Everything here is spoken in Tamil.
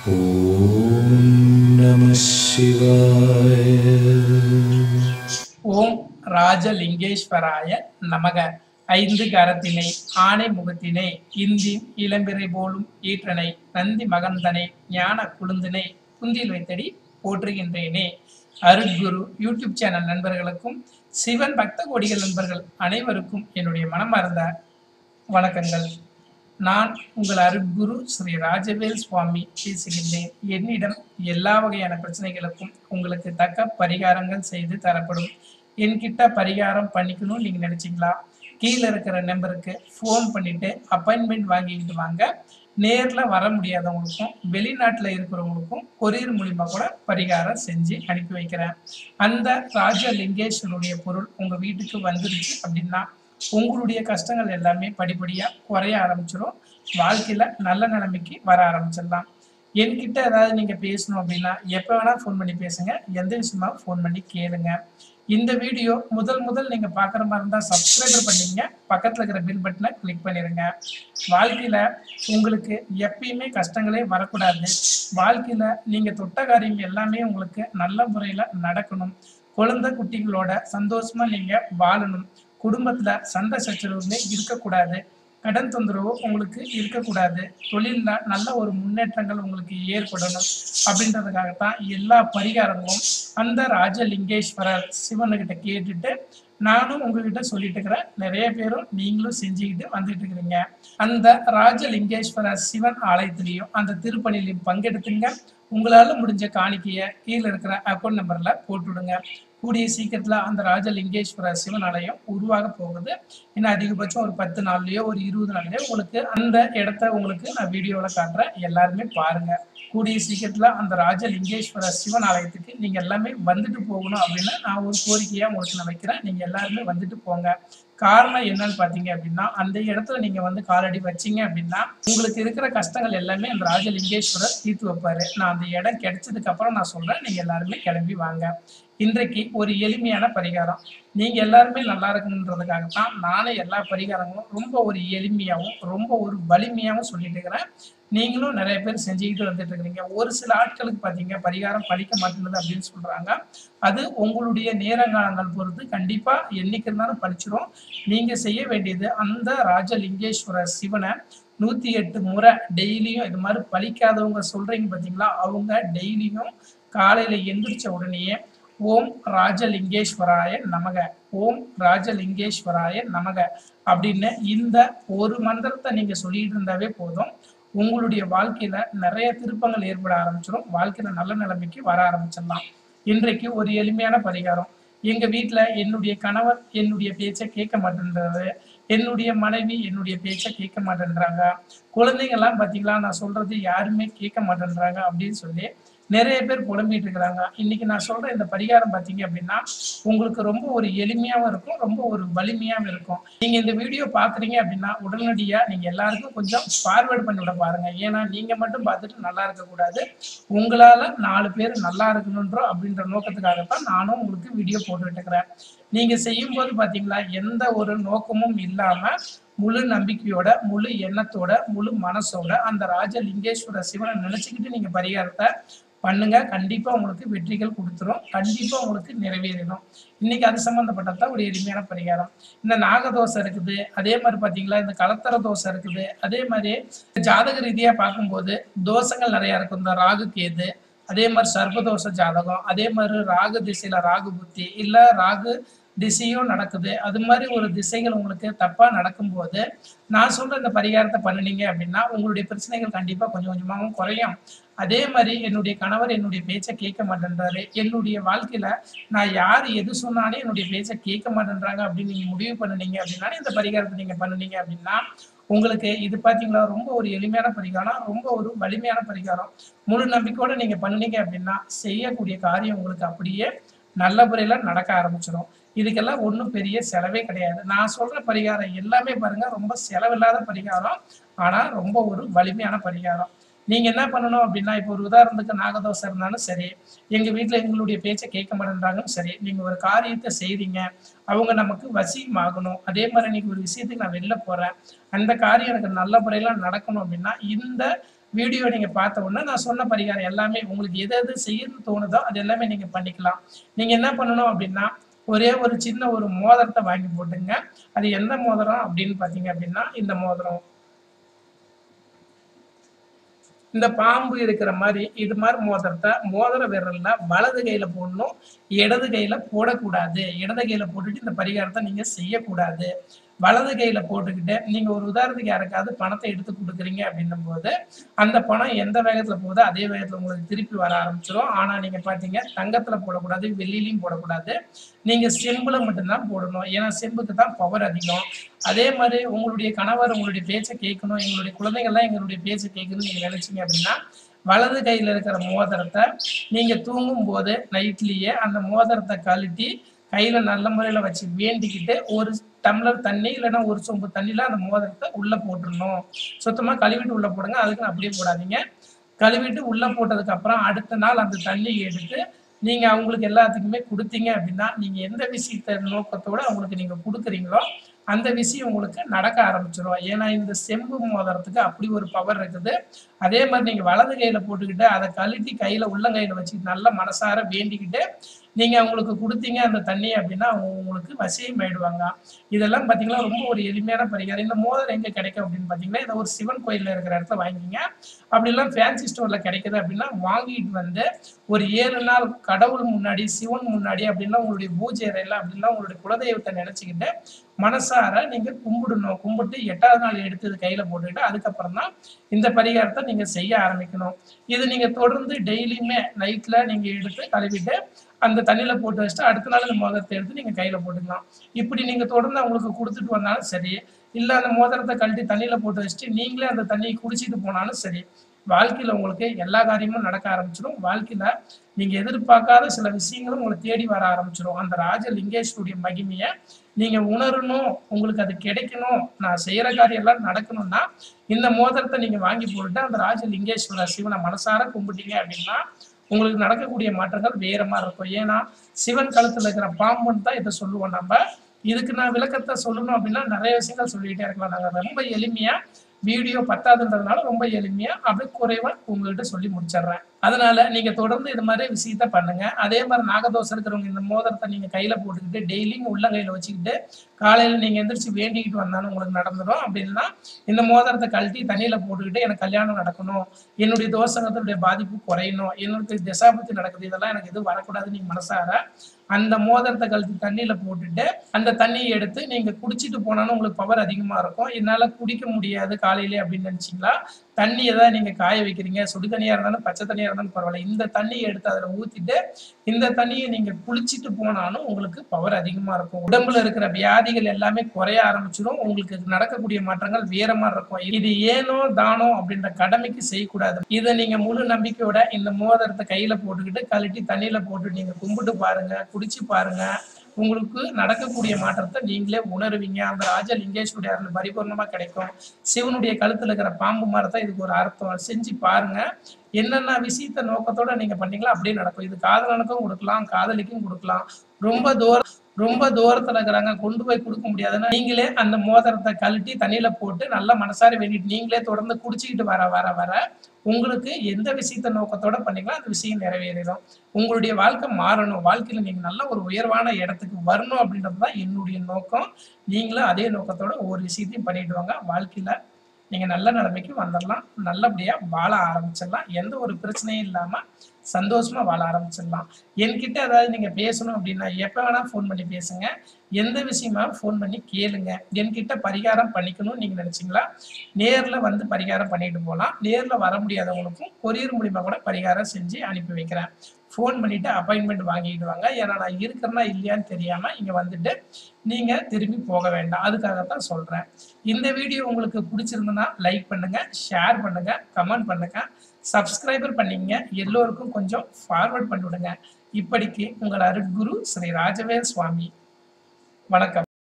ॐ नमः शिवाय ஓம் ராஜலிங்கேஸ்வராய நமக ஐந்து கரத்தினை ஆணை முகத்தினை இந்தின் இளம்பிறை போலும் ஈற்றனை நந்தி மகந்தனை ஞான குழுந்தினை குந்தில் வைத்தடி போற்றுகின்றேனே அருட்குரு யூடியூப் சேனல் நண்பர்களுக்கும் சிவன் பக்த கோடிகள் நண்பர்கள் அனைவருக்கும் என்னுடைய மனமார்ந்த வணக்கங்கள் நான் உங்கள் அருட்குரு ஸ்ரீ ராஜவேல் சுவாமி பேசுகின்றேன் என்னிடம் எல்லா வகையான பிரச்சனைகளுக்கும் உங்களுக்கு தக்க பரிகாரங்கள் செய்து தரப்படும் என்கிட்ட பரிகாரம் பண்ணிக்கணும்னு நீங்க நினைச்சீங்களா கீழே இருக்கிற நம்பருக்கு ஃபோன் பண்ணிட்டு அப்பாயின்மெண்ட் வாங்கிக்கிட்டு வாங்க நேர்ல வர முடியாதவங்களுக்கும் வெளிநாட்டுல இருக்கிறவங்களுக்கும் கொரியர் மூலியமா கூட பரிகாரம் செஞ்சு அனுப்பி வைக்கிறேன் அந்த ராஜலிங்கேஸ்வருடைய பொருள் உங்க வீட்டுக்கு வந்துருச்சு அப்படின்னா உங்களுடைய கஷ்டங்கள் எல்லாமே படிப்படியா குறைய ஆரம்பிச்சிடும் வாழ்க்கையில நல்ல நிலைமைக்கு வர ஆரம்பிச்சிடலாம் என்கிட்ட ஏதாவது நீங்க பேசணும் அப்படின்னா எப்ப வேணா ஃபோன் பண்ணி பேசுங்க எந்த விஷயமா ஃபோன் பண்ணி கேளுங்க இந்த வீடியோ முதல் முதல் நீங்க பாக்குற மாதிரி இருந்தா சப்ஸ்கிரைபர் பண்ணீங்க பக்கத்துல இருக்கிற பில் பட்டனை கிளிக் பண்ணிருங்க வாழ்க்கையில உங்களுக்கு எப்பயுமே கஷ்டங்களே வரக்கூடாது வாழ்க்கையில நீங்க தொட்ட காரியம் எல்லாமே உங்களுக்கு நல்ல முறையில நடக்கணும் குழந்தை குட்டிகளோட சந்தோஷமா நீங்க வாழணும் குடும்பத்துல சண்டை சச்சரவுகளே இருக்கக்கூடாது கடன் தொந்தரவு உங்களுக்கு இருக்கக்கூடாது தொழில்ல நல்ல ஒரு முன்னேற்றங்கள் உங்களுக்கு ஏற்படணும் அப்படின்றதுக்காகத்தான் எல்லா பரிகாரங்களும் அந்த ராஜலிங்கேஸ்வரர் சிவனுக்கிட்ட கேட்டுட்டு நானும் உங்ககிட்ட சொல்லிட்டு இருக்கிறேன் நிறைய பேரும் நீங்களும் செஞ்சுக்கிட்டு வந்துட்டு இருக்கிறீங்க அந்த ராஜலிங்கேஸ்வரர் சிவன் ஆலயத்திலையும் அந்த திருப்பணிலையும் பங்கெடுத்துங்க உங்களால முடிஞ்ச காணிக்கைய கீழே இருக்கிற அக்கௌண்ட் நம்பர்ல போட்டுவிடுங்க கூடிய சீக்கிரத்துல அந்த ராஜலிங்கேஸ்வரர் சிவன் ஆலயம் உருவாக போகுது இன்னும் அதிகபட்சம் ஒரு பத்து நாள்லயோ ஒரு இருபது நாள்லயோ உங்களுக்கு அந்த இடத்த உங்களுக்கு நான் வீடியோல காட்டுறேன் எல்லாருமே பாருங்க கூடிய சீக்கிரத்துல அந்த ராஜலிங்கேஸ்வரர் சிவன் ஆலயத்துக்கு நீங்க எல்லாமே வந்துட்டு போகணும் அப்படின்னு நான் ஒரு கோரிக்கையா உங்களுக்கு நான் வைக்கிறேன் நீங்க எல்லாருமே வந்துட்டு போங்க காரணம் என்னன்னு பாத்தீங்க அப்படின்னா அந்த இடத்துல நீங்க வந்து காலடி வச்சீங்க அப்படின்னா உங்களுக்கு இருக்கிற கஷ்டங்கள் எல்லாமே அந்த ராஜலிங்கேஸ்வரர் தீர்த்து வைப்பாரு நான் அந்த இடம் கிடைச்சதுக்கு அப்புறம் நான் சொல்றேன் நீங்க எல்லாருமே கிளம்பி வாங்க இன்றைக்கு ஒரு எளிமையான பரிகாரம் நீங்க எல்லாருமே நல்லா இருக்கணுன்றதுக்காக தான் நானே எல்லா பரிகாரங்களும் ரொம்ப ஒரு எளிமையாகவும் ரொம்ப ஒரு வலிமையாகவும் சொல்லிட்டு இருக்கிறேன் நீங்களும் நிறைய பேர் செஞ்சுக்கிட்டு வந்துட்டு இருக்கிறீங்க ஒரு சில ஆட்களுக்கு பார்த்தீங்க பரிகாரம் படிக்க மாட்டேங்குது அப்படின்னு சொல்றாங்க அது உங்களுடைய நேரங்காலங்கள் பொறுத்து கண்டிப்பா என்னைக்கு இருந்தாலும் படிச்சிரும் நீங்க செய்ய வேண்டியது அந்த ராஜலிங்கேஸ்வரர் சிவனை நூத்தி எட்டு முறை டெய்லியும் இது மாதிரி பழிக்காதவங்க சொல்றீங்க பாத்தீங்களா அவங்க டெய்லியும் காலையில எந்திரிச்ச உடனேயே ஓம் ராஜலிங்கேஸ்வராய நமக ஓம் ராஜலிங்கேஸ்வராய நமக அப்படின்னு இந்த ஒரு மந்திரத்தை நீங்க சொல்லிட்டு இருந்தாவே போதும் உங்களுடைய வாழ்க்கையில நிறைய திருப்பங்கள் ஏற்பட ஆரம்பிச்சிடும் வாழ்க்கையில நல்ல நிலைமைக்கு வர ஆரம்பிச்சிடலாம் இன்றைக்கு ஒரு எளிமையான பரிகாரம் எங்க வீட்ல என்னுடைய கணவர் என்னுடைய பேச்சை கேட்க மாட்டேன்றாரு என்னுடைய மனைவி என்னுடைய பேச்சை கேட்க மாட்டேன்றாங்க குழந்தைங்க எல்லாம் பாத்தீங்களா நான் சொல்றது யாருமே கேட்க மாட்டேன்றாங்க அப்படின்னு சொல்லி நிறைய பேர் புலம்பிட்டு இருக்கிறாங்க இன்னைக்கு நான் சொல்ற இந்த பரிகாரம் பாத்தீங்க அப்படின்னா உங்களுக்கு ரொம்ப ஒரு எளிமையாவும் இருக்கும் ரொம்ப ஒரு வலிமையாவும் இருக்கும் நீங்க இந்த வீடியோ பாக்குறீங்க அப்படின்னா உடனடியா நீங்க எல்லாருக்கும் கொஞ்சம் ஃபார்வேர்ட் பண்ணி விட பாருங்க ஏன்னா நீங்க மட்டும் பார்த்துட்டு நல்லா இருக்க கூடாது உங்களால நாலு பேர் நல்லா இருக்கணுன்ற அப்படின்ற நோக்கத்துக்காகத்தான் நானும் உங்களுக்கு வீடியோ போட்டுட்டு இருக்கிறேன் நீங்க செய்யும் போது பாத்தீங்களா எந்த ஒரு நோக்கமும் இல்லாம முழு நம்பிக்கையோட முழு எண்ணத்தோட முழு மனசோட அந்த ராஜலிங்கேஸ்வர சிவனை நினைச்சுக்கிட்டு நீங்க பரிகாரத்தை பண்ணுங்க கண்டிப்பா உங்களுக்கு வெற்றிகள் கொடுத்துரும் கண்டிப்பா உங்களுக்கு நிறைவேறிடும் இன்னைக்கு அது சம்பந்தப்பட்டதான் ஒரு எளிமையான பரிகாரம் இந்த நாகதோஷம் இருக்குது அதே மாதிரி பாத்தீங்களா இந்த கலத்தர தோசை இருக்குது அதே மாதிரி ஜாதக ரீதியா பார்க்கும்போது தோஷங்கள் நிறைய இருக்கும் இந்த ராகு கேது அதே மாதிரி சர்பதோஷ ஜாதகம் அதே மாதிரி ராகு திசையில ராகு புத்தி இல்ல ராகு திசையும் நடக்குது அது மாதிரி ஒரு திசைகள் உங்களுக்கு தப்பா நடக்கும்போது நான் சொல்ற இந்த பரிகாரத்தை பண்ணினீங்க அப்படின்னா உங்களுடைய பிரச்சனைகள் கண்டிப்பா கொஞ்சம் கொஞ்சமாகவும் குறையும் அதே மாதிரி என்னுடைய கணவர் என்னுடைய பேச்சை கேட்க மாட்டேன்றாரு என்னுடைய வாழ்க்கையில நான் யார் எது சொன்னாலும் என்னுடைய பேச்சை கேட்க மாட்டேன்றாங்க அப்படின்னு நீங்க முடிவு பண்ணுனீங்க அப்படின்னா இந்த பரிகாரத்தை நீங்க பண்ணுனீங்க அப்படின்னா உங்களுக்கு இது பாத்தீங்களா ரொம்ப ஒரு எளிமையான பரிகாரம் ரொம்ப ஒரு வலிமையான பரிகாரம் முழு நம்பிக்கையோட நீங்க பண்ணுனீங்க அப்படின்னா செய்யக்கூடிய காரியம் உங்களுக்கு அப்படியே நல்ல முறையில நடக்க ஆரம்பிச்சிடும் இதுக்கெல்லாம் ஒன்றும் பெரிய செலவே கிடையாது நான் சொல்ற பரிகாரம் எல்லாமே பாருங்க ரொம்ப செலவில்லாத பரிகாரம் ஆனா ரொம்ப ஒரு வலிமையான பரிகாரம் நீங்க என்ன பண்ணணும் அப்படின்னா இப்போ ஒரு உதாரணத்துக்கு நாகதோஷம் இருந்தாலும் சரி எங்க வீட்ல எங்களுடைய பேச்சை கேட்க மாட்டேன்றாங்கன்னு சரி நீங்க ஒரு காரியத்தை செய்றீங்க அவங்க நமக்கு வசியமாகணும் அதே மாதிரி இன்னைக்கு ஒரு விஷயத்துக்கு நான் வெளில போறேன் அந்த காரியம் எனக்கு நல்ல முறையில நடக்கணும் அப்படின்னா இந்த வீடியோ நீங்க பார்த்த உடனே நான் சொன்ன பரிகாரம் எல்லாமே உங்களுக்கு எது எது செய்யணும்னு தோணுதோ அது எல்லாமே நீங்க பண்ணிக்கலாம் நீங்க என்ன பண்ணணும் அப்படின்னா ஒரே ஒரு சின்ன ஒரு மோதிரத்தை வாங்கி போட்டுங்க அது எந்த மோதிரம் அப்படின்னு பார்த்தீங்க அப்படின்னா இந்த மோதிரம் இந்த பாம்பு இருக்கிற மாதிரி இது மாதிரி மோதிரத்தை மோதிர விரல்ல வலது கையில போடணும் இடது கையில போடக்கூடாது இடது கையில போட்டுட்டு இந்த பரிகாரத்தை நீங்க செய்யக்கூடாது வலது கையில போட்டுக்கிட்டு நீங்க ஒரு உதாரணத்துக்கு யாருக்காவது பணத்தை எடுத்து கொடுக்குறீங்க அப்படின்னும் போது அந்த பணம் எந்த வேகத்துல போகுதோ அதே வேகத்துல உங்களுக்கு திருப்பி வர ஆரம்பிச்சிடும் ஆனா நீங்க பாத்தீங்க தங்கத்துல போடக்கூடாது வெள்ளிலையும் போடக்கூடாது நீங்க செம்புல மட்டும்தான் போடணும் ஏன்னா செம்புக்கு தான் பவர் அதிகம் அதே மாதிரி உங்களுடைய கணவர் உங்களுடைய பேச்சை கேட்கணும் எங்களுடைய குழந்தைகள்லாம் எங்களுடைய பேச்சை கேட்கணும்னு நீங்க நினைச்சீங்க அப்படின்னா வலது கையில இருக்கிற மோதிரத்தை நீங்க தூங்கும் போது நைட்லயே அந்த மோதிரத்தை கழட்டி கையில நல்ல முறையில வச்சு வேண்டிக்கிட்டு ஒரு டம்ளர் தண்ணி இல்லைன்னா ஒரு சொம்பு தண்ணியில அந்த மோதிரத்தை உள்ள போட்டுடணும் சுத்தமா கழுவிட்டு உள்ள போடுங்க அதுக்குன்னு அப்படியே போடாதீங்க கழுவிட்டு உள்ள போட்டதுக்கு அப்புறம் அடுத்த நாள் அந்த தண்ணி எடுத்து நீங்க அவங்களுக்கு எல்லாத்துக்குமே கொடுத்தீங்க அப்படின்னா நீங்க எந்த விஷயத்த நோக்கத்தோட அவங்களுக்கு நீங்க கொடுக்குறீங்களோ அந்த விஷயம் உங்களுக்கு நடக்க ஆரம்பிச்சிடும் ஏன்னா இந்த செம்பு மோதிரத்துக்கு அப்படி ஒரு பவர் இருக்குது அதே மாதிரி நீங்க வலது கையில போட்டுக்கிட்டு அதை கழட்டி கையில உள்ளங்கையில வச்சுக்கிட்டு நல்ல மனசார வேண்டிக்கிட்டு நீங்க அவங்களுக்கு கொடுத்தீங்க அந்த தண்ணி அப்படின்னா அவங்க உங்களுக்கு வசியம் ஆயிடுவாங்க இதெல்லாம் பாத்தீங்கன்னா ரொம்ப ஒரு எளிமையான பரிகாரம் இந்த மோதிரம் எங்க கிடைக்கும் அப்படின்னு பாத்தீங்கன்னா இதை ஒரு சிவன் கோயில்ல இருக்கிற இடத்துல வாங்கிங்க அப்படி எல்லாம் ஃபேன்சி ஸ்டோர்ல கிடைக்குது அப்படின்னா வாங்கிட்டு வந்து ஒரு ஏழு நாள் கடவுள் முன்னாடி சிவன் முன்னாடி அப்படின்னா உங்களுடைய பூஜை அறையில அப்படின்னா உங்களுடைய குலதெய்வத்தை நினைச்சுக்கிட்டு மனசார நீங்க கும்பிடணும் கும்பிட்டு எட்டாவது நாள் எடுத்து இது கையில போட்டுக்கிட்டு அதுக்கப்புறம் தான் இந்த பரிகாரத்தை நீங்க செய்ய ஆரம்பிக்கணும் இது நீங்க தொடர்ந்து டெய்லியுமே நைட்ல நீங்க எடுத்து கழுவிட்டு அந்த தண்ணியில போட்டு வச்சுட்டு அடுத்த நாள் இந்த மோதிரத்தை எடுத்து நீங்க கையில போட்டுக்கலாம் இப்படி நீங்க தொடர்ந்து அவங்களுக்கு கொடுத்துட்டு வந்தாலும் சரி இல்ல அந்த மோதிரத்தை கழட்டி தண்ணியில போட்டு வச்சுட்டு நீங்களே அந்த தண்ணியை குடிச்சிட்டு போனாலும் சரி வாழ்க்கையில உங்களுக்கு எல்லா காரியமும் நடக்க ஆரம்பிச்சிடும் வாழ்க்கையில நீங்க எதிர்பார்க்காத சில விஷயங்களும் உங்களை தேடி வர ஆரம்பிச்சிடும் அந்த ராஜலிங்கேஸ்வருடைய மகிமையை நீங்க உணரணும் உங்களுக்கு அது கிடைக்கணும் நான் செய்யற காரியம் எல்லாம் நடக்கணும்னா இந்த மோதிரத்தை நீங்க வாங்கி போட்டுட்டு அந்த ராஜலிங்கேஸ்வர சிவனை மனசார கும்பிட்டீங்க அப்படின்னா உங்களுக்கு நடக்கக்கூடிய மாற்றங்கள் வேற மாதிரி இருக்கும் ஏன்னா சிவன் கழுத்துல இருக்கிற பாம்புன்னு தான் இதை சொல்லுவோம் நம்ம இதுக்கு நான் விளக்கத்தை சொல்லணும் அப்படின்னா நிறைய விஷயங்கள் சொல்லிக்கிட்டே இருக்கலாம் நாங்கள் ரொம்ப எளிமையா வீடியோ பத்தாதுன்றதுனால ரொம்ப எளிமையா அப்படியே குறைவா உங்ககிட்ட சொல்லி முடிச்சிடுறேன் அதனால நீங்க தொடர்ந்து இது மாதிரி விஷயத்த பண்ணுங்க அதே மாதிரி நாகதோஷம் இருக்கிறவங்க இந்த மோதிரத்தை நீங்க கையில போட்டுக்கிட்டு டெய்லியும் உள்ள கையில வச்சுக்கிட்டு காலையில நீங்க எந்திரிச்சு வேண்டிக்கிட்டு வந்தாலும் உங்களுக்கு நடந்துடும் அப்படின்னா இந்த மோதிரத்தை கழட்டி தண்ணியில போட்டுக்கிட்டு எனக்கு கல்யாணம் நடக்கணும் என்னுடைய தோஷங்களுடைய பாதிப்பு குறையணும் என்னுடைய திசாபத்தி நடக்குது இதெல்லாம் எனக்கு எதுவும் வரக்கூடாது நீங்க மனசார அந்த மோதிரத்தை கழட்டி தண்ணியில போட்டுட்டு அந்த தண்ணியை எடுத்து நீங்க குடிச்சிட்டு போனாலும் உங்களுக்கு பவர் அதிகமா இருக்கும் என்னால குடிக்க முடியாது காலையிலே அப்படின்னு நினைச்சீங்களா தண்ணி ஏதாவது நீங்க காய வைக்கிறீங்க சுடு தண்ணியா இருந்தாலும் பச்சை தண்ணியா இருந்தாலும் பரவாயில்ல இந்த தண்ணியை எடுத்து அதுல ஊத்திட்டு இந்த தண்ணியை நீங்க குளிச்சிட்டு போனாலும் உங்களுக்கு பவர் அதிகமா இருக்கும் உடம்புல இருக்கிற வியாதிகள் எல்லாமே குறைய ஆரம்பிச்சிடும் உங்களுக்கு நடக்கக்கூடிய மாற்றங்கள் வேற மாதிரி இருக்கும் இது ஏனோ தானோ அப்படின்ற கடமைக்கு செய்யக்கூடாது இதை நீங்க முழு நம்பிக்கையோட இந்த மோதிரத்தை கையில போட்டுக்கிட்டு கழட்டி தண்ணியில போட்டு நீங்க கும்பிட்டு பாருங்க குடிச்சு பாருங்க உங்களுக்கு நடக்கக்கூடிய மாற்றத்தை நீங்களே உணருவீங்க அந்த ராஜலிங்கேஸ்வருடைய அருள் பரிபூர்ணமா கிடைக்கும் சிவனுடைய கழுத்துல இருக்கிற பாம்பு மரத்தை இதுக்கு ஒரு அர்த்தம் செஞ்சு பாருங்க என்னென்ன விஷயத்த நோக்கத்தோட நீங்க பண்ணீங்களோ அப்படியே நடக்கும் இது காதலனுக்கும் கொடுக்கலாம் காதலிக்கும் கொடுக்கலாம் ரொம்ப தூரம் ரொம்ப தூரத்துல இருக்கிறாங்க கொண்டு போய் கொடுக்க முடியாதுன்னா நீங்களே அந்த மோதிரத்தை கழட்டி தண்ணியில போட்டு நல்லா மனசார வேண்டிட்டு நீங்களே தொடர்ந்து குடிச்சிக்கிட்டு வர வர வர உங்களுக்கு எந்த விஷயத்த நோக்கத்தோட பண்ணீங்களோ அந்த விஷயம் நிறைவேறிடும் உங்களுடைய வாழ்க்கை மாறணும் வாழ்க்கையில நீங்க நல்ல ஒரு உயர்வான இடத்துக்கு வரணும் அப்படின்றது தான் என்னுடைய நோக்கம் நீங்களும் அதே நோக்கத்தோட ஒவ்வொரு விஷயத்தையும் பண்ணிட்டு வாங்க வாழ்க்கையில நீங்க நல்ல நிலைமைக்கு வந்துடலாம் நல்லபடியா வாழ ஆரம்பிச்சிடலாம் எந்த ஒரு பிரச்சனையும் இல்லாம சந்தோஷமா வாழ ஆரம்பிச்சிடலாம் என்கிட்ட ஏதாவது நீங்க பேசணும் அப்படின்னா எப்ப வேணா ஃபோன் பண்ணி பேசுங்க எந்த விஷயமா ஃபோன் பண்ணி கேளுங்க என்கிட்ட பரிகாரம் பண்ணிக்கணும்னு நீங்க நினைச்சீங்களா நேர்ல வந்து பரிகாரம் பண்ணிட்டு போகலாம் நேர்ல வர முடியாதவங்களுக்கும் கொரியர் மூலியமா கூட பரிகாரம் செஞ்சு அனுப்பி வைக்கிறேன் ஃபோன் பண்ணிட்டு அப்பாயின்மெண்ட் வாங்கிட்டு வாங்க ஏன்னா நான் இருக்கிறேன்னா இல்லையான்னு தெரியாம இங்க வந்துட்டு நீங்க திரும்பி போக வேண்டாம் அதுக்காகத்தான் சொல்றேன் இந்த வீடியோ உங்களுக்கு பிடிச்சிருந்ததுன்னா லைக் பண்ணுங்க ஷேர் பண்ணுங்க கமெண்ட் பண்ணுங்க சப்ஸ்கிரைபர் பண்ணீங்க எல்லோருக்கும் கொஞ்சம் ஃபார்வர்ட் பண்ணி விடுங்க இப்படிக்கு உங்கள் அருட்குரு ஸ்ரீ ராஜவேல் சுவாமி வணக்கம்